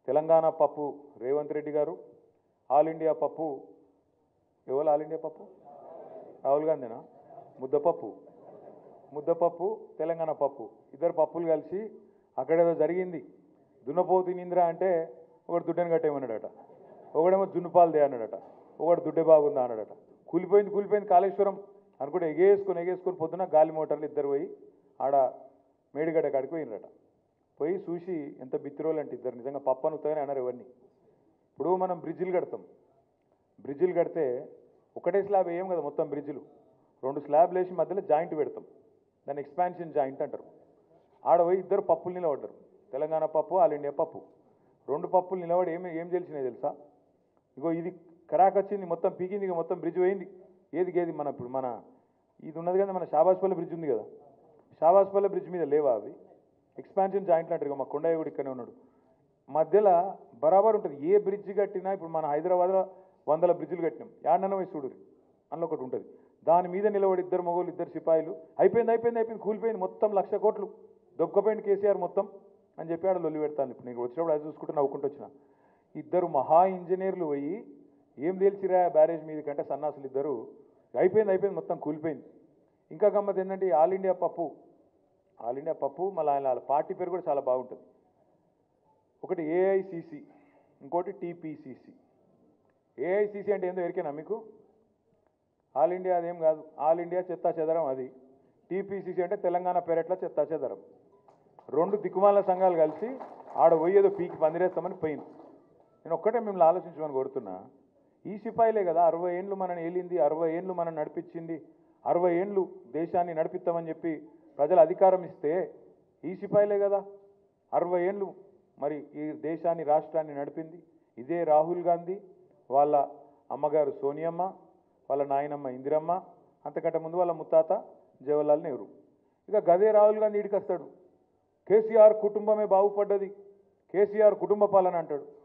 తెలంగాణ పప్పు రేవంత్ రెడ్డి గారు all India పప్పు ఎవరు ఆల్ ఇండియా పప్పు రాహుల్ గాంధీనా ముద్దపప్పు ముద్దపప్పు తెలంగాణ పప్పు ఇద్దరు పప్పులు కలిసి అక్కడేదో జరిగింది దున్నపోతు తినిందిరా అంటే ఒకడు దుడ్డని కట్టేయమన్నాడట ఒకడేమో జున్నుపాలు దే అన్నాడట ఒకడు దుడ్డే బాగుందా అన్నాడట కూలిపోయింది కూలిపోయింది కాళేశ్వరం అనుకుంటే ఎగేసుకొని ఎగేసుకొని పొద్దున గాలి మోటార్లు ఇద్దరు పోయి ఆడ మేడిగడ్డ కాడికి పోయినరట పోయి చూసి ఎంత బిత్తిరోలు అంటే ఇద్దరు నిజంగా పప్పు అనుతాయని అన్నారు ఎవరిని ఇప్పుడు మనం బ్రిడ్జిలు కడతాం బ్రిడ్జిలు కడితే ఒకటే స్లాబ్ వేయం కదా మొత్తం బ్రిడ్జిలు రెండు స్లాబ్లు వేసి మధ్యలో జాయింట్ పెడతాం దాన్ని ఎక్స్పాన్షన్ జాయింట్ అంటారు ఆడ పోయి ఇద్దరు పప్పులు నిలబడ్డారు తెలంగాణ పప్పు ఆల్ ఇండియా పప్పు రెండు పప్పులు నిలబడి ఏమి ఏం తెలిసినాయి తెలుసా ఇగో ఇది కరాక్ వచ్చింది మొత్తం పీకింది ఇక మొత్తం బ్రిడ్జ్ పోయింది ఏది గేది మన ఇప్పుడు మన ఇది ఉన్నది కదా మన షాబాజ్పల్లి బ్రిడ్జ్ ఉంది కదా షాబాజ్పల్లి బ్రిడ్జ్ మీద లేవా అవి ఎక్స్పాన్షన్ జాయింట్లు అంటారు ఇక మా కొండయ్య కూడా ఇక్కడనే ఉన్నాడు మధ్యలో బరాబర్ ఉంటుంది ఏ బ్రిడ్జ్ కట్టినా ఇప్పుడు మన హైదరాబాద్లో వందల బ్రిడ్జిలు కట్టినాం యాడనో పోయి చూడు అందులో ఒకటి ఉంటుంది దాని మీద నిలబడి ఇద్దరు మొగోళ్ళు ఇద్దరు సిపాయిలు అయిపోయింది అయిపోయింది అయిపోయింది కూలిపోయింది మొత్తం లక్ష కోట్లు దొక్కపోయింది కేసీఆర్ మొత్తం అని చెప్పి ఆడ లొల్లి పెడతాను ఇప్పుడు నేను వచ్చినప్పుడు అది చూసుకుంటూ నవ్వుకుంటూ వచ్చిన ఇద్దరు మహా ఇంజనీర్లు పోయి ఏం తేల్చిరా బ్యారేజ్ మీద కంటే సన్నాసులు ఇద్దరు అయిపోయింది అయిపోయింది మొత్తం కూలిపోయింది ఇంకా గమ్మత్ ఏంటంటే ఈ all India Pappu all India Pappu మళ్ళీ ఆయన వాళ్ళ పార్టీ పేరు కూడా చాలా బాగుంటుంది ఒకటి ఏఐసిసి ఇంకోటి టీపీసీసీ ఏఐసిసి అంటే ఏందో ఎరికేనా మీకు ఆల్ ఇండియా అదేం కాదు ఆల్ ఇండియా చెత్తా చెదరం అది టీపీసీసీ అంటే తెలంగాణ పేరట్ల చెత్తా చెదరం రెండు దిక్కుమాల సంఘాలు కలిసి ఆడ పోయేదో పీకి పందిరేస్తామని పోయింది నేను ఒక్కటే మిమ్మల్ని ఆలోచించమని కోరుతున్నా ఈ సిపాయిలే కదా అరవై ఏండ్లు మనని ఏలింది అరవై ఏండ్లు మనం నడిపించింది అరవై ఏండ్లు దేశాన్ని నడిపిస్తామని చెప్పి ప్రజలు అధికారం ఇస్తే ఈ సిపాయిలే కదా అరవై ఏండ్లు మరి ఈ దేశాన్ని రాష్ట్రాన్ని నడిపింది ఇదే రాహుల్ గాంధీ వాళ్ళ అమ్మగారు సోనియమ్మ వాళ్ళ నాయనమ్మ ఇందిరమ్మ అంతకంటే ముందు వాళ్ళ ముత్తాత జవహర్లాల్ నెహ్రూ ఇక గదే రాహుల్ గాంధీ ఇడికి వస్తాడు కేసీఆర్ కుటుంబమే బాగుపడ్డది కేసీఆర్ కుటుంబ పాలన అంటాడు